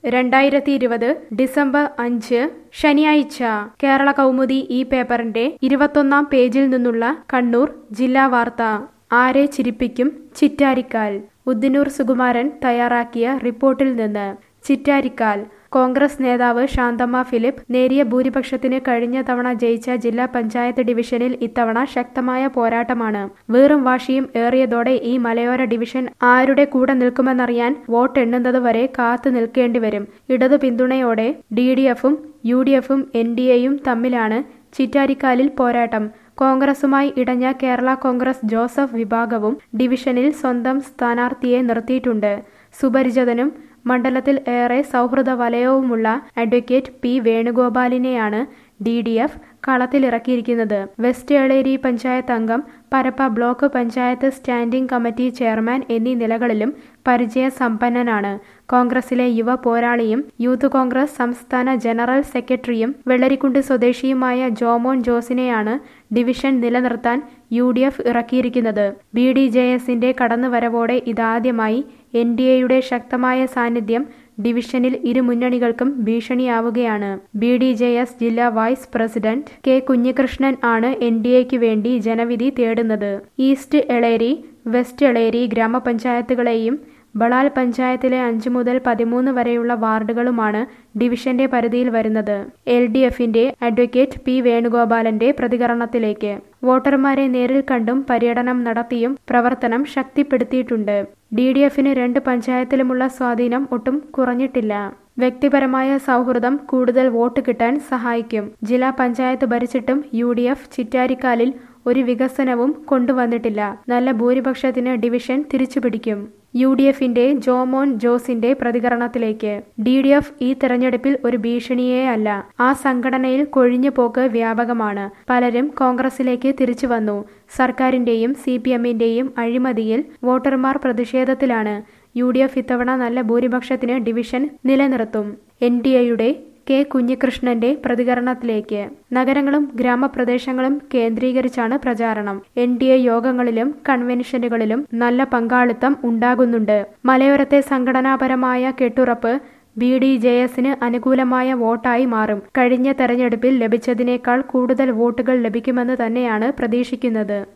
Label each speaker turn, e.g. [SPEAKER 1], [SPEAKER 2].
[SPEAKER 1] രണ്ടായിരത്തി ഇരുപത് ഡിസംബർ അഞ്ച് ശനിയാഴ്ച കേരള കൗമുദി ഈ പേപ്പറിന്റെ ഇരുപത്തൊന്നാം പേജിൽ നിന്നുള്ള കണ്ണൂർ ജില്ലാ വാർത്ത ആരെ ചിരിപ്പിക്കും ചിറ്റാരിക്കാൽ ഉദ്ദിനൂർ സുകുമാരൻ തയ്യാറാക്കിയ റിപ്പോർട്ടിൽ നിന്ന് ചിറ്റാരിക്കാൽ കോൺഗ്രസ് നേതാവ് ശാന്തമ്മ ഫിലിപ്പ് നേരിയ ഭൂരിപക്ഷത്തിന് കഴിഞ്ഞ തവണ ജയിച്ച ജില്ലാ പഞ്ചായത്ത് ഡിവിഷനിൽ ഇത്തവണ ശക്തമായ പോരാട്ടമാണ് വീറും വാശിയും ഏറിയതോടെ ഈ മലയോര ഡിവിഷൻ ആരുടെ കൂടെ നിൽക്കുമെന്നറിയാൻ വോട്ട് എണ്ണുന്നത് വരെ കാത്തു നിൽക്കേണ്ടി വരും ഇടതു പിന്തുണയോടെ ഡി ഡി എഫും യു ഡി എഫും എൻ ഡി എയും തമ്മിലാണ് ചിറ്റാരിക്കാലിൽ പോരാട്ടം കോൺഗ്രസുമായി ഇടഞ്ഞ കേരള കോൺഗ്രസ് ജോസഫ് വിഭാഗവും ഡിവിഷനിൽ സ്വന്തം സ്ഥാനാർത്ഥിയെ നിർത്തിയിട്ടുണ്ട് സുപരിചിതനും മണ്ഡലത്തിൽ ഏറെ സൗഹൃദ വലയവുമുള്ള അഡ്വക്കേറ്റ് പി വേണുഗോപാലിനെയാണ് ഡി ഡി എഫ് കളത്തിലിറക്കിയിരിക്കുന്നത് വെസ്റ്റ് എളേരി പഞ്ചായത്ത് അംഗം Parappa block panchayat standing committee chairman എന്നീ നിലകളിലും പരിചയസമ്പന്നനാണ് കോൺഗ്രസിലെ യുവ പോരാളിയും യൂത്ത് കോൺഗ്രസ് സംസ്ഥാന ജനറൽ സെക്രട്ടറിയും വെള്ളരിക്കുണ്ട് സ്വദേശിയുമായ ജോമോൻ ജോസിനെയാണ് ഡിവിഷൻ നിലനിർത്താൻ യു ഡി എഫ് ഇറക്കിയിരിക്കുന്നത് ബി ഡി ജെ എസിന്റെ കടന്നുവരവോടെ ഇതാദ്യമായി എൻ ഡി എയുടെ ശക്തമായ സാന്നിധ്യം ഡിവിഷനിൽ ഇരു മുന്നണികൾക്കും ഭീഷണിയാവുകയാണ് ബി ഡി ജെ എസ് ജില്ലാ വൈസ് പ്രസിഡന്റ് കെ കുഞ്ഞികൃഷ്ണൻ ആണ് എൻ ഡി എക്ക് വേണ്ടി ജനവിധി തേടുന്നത് ഈസ്റ്റ് എളേരി വെസ്റ്റ് എളേരി ഗ്രാമപഞ്ചായത്തുകളെയും ബളാൽ പഞ്ചായത്തിലെ അഞ്ചു മുതൽ പതിമൂന്ന് വരെയുള്ള വാർഡുകളുമാണ് ഡിവിഷന്റെ പരിധിയിൽ വരുന്നത് എൽ ഡി എഫിന്റെ അഡ്വക്കേറ്റ് പി വേണുഗോപാലന്റെ പ്രതികരണത്തിലേക്ക് വോട്ടർമാരെ നേരിൽ കണ്ടും പര്യടനം നടത്തിയും പ്രവർത്തനം ശക്തിപ്പെടുത്തിയിട്ടുണ്ട് ഡി ഡി എഫിന് രണ്ട് പഞ്ചായത്തിലുമുള്ള സ്വാധീനം ഒട്ടും കുറഞ്ഞിട്ടില്ല വ്യക്തിപരമായ സൗഹൃദം കൂടുതൽ വോട്ട് കിട്ടാൻ സഹായിക്കും ജില്ലാ പഞ്ചായത്ത് ഭരിച്ചിട്ടും യു ഡി എഫ് ചിറ്റാരിക്കാലിൽ ഒരു വികസനവും കൊണ്ടുവന്നിട്ടില്ല നല്ല ഭൂരിപക്ഷത്തിന് ഡിവിഷൻ തിരിച്ചുപിടിക്കും യു ഡി എഫിന്റെ ജോമോൻ ജോസിന്റെ പ്രതികരണത്തിലേക്ക് ഡി ഡി എഫ് ഈ തെരഞ്ഞെടുപ്പിൽ ഒരു ഭീഷണിയേ അല്ല ആ സംഘടനയിൽ കൊഴിഞ്ഞു പോക്ക് വ്യാപകമാണ് പലരും കോൺഗ്രസിലേക്ക് തിരിച്ചു വന്നു സർക്കാരിന്റെയും സി പി എമ്മിന്റെയും അഴിമതിയിൽ വോട്ടർമാർ പ്രതിഷേധത്തിലാണ് യു ഡി എഫ് ഇത്തവണ നല്ല ഭൂരിപക്ഷത്തിന് ഡിവിഷൻ നിലനിർത്തും എൻ ഡി എയുടെ കെ കുഞ്ഞികൃഷ്ണന്റെ പ്രതികരണത്തിലേക്ക് നഗരങ്ങളും ഗ്രാമപ്രദേശങ്ങളും കേന്ദ്രീകരിച്ചാണ് പ്രചാരണം എൻ ഡി എ യോഗങ്ങളിലും കൺവെൻഷനുകളിലും നല്ല പങ്കാളിത്തം ഉണ്ടാകുന്നുണ്ട് മലയോരത്തെ സംഘടനാപരമായ കെട്ടുറപ്പ് ബി ഡി ജെ എസിന് അനുകൂലമായ വോട്ടായി മാറും കഴിഞ്ഞ തെരഞ്ഞെടുപ്പിൽ ലഭിച്ചതിനേക്കാൾ കൂടുതൽ വോട്ടുകൾ ലഭിക്കുമെന്ന് തന്നെയാണ് പ്രതീക്ഷിക്കുന്നത്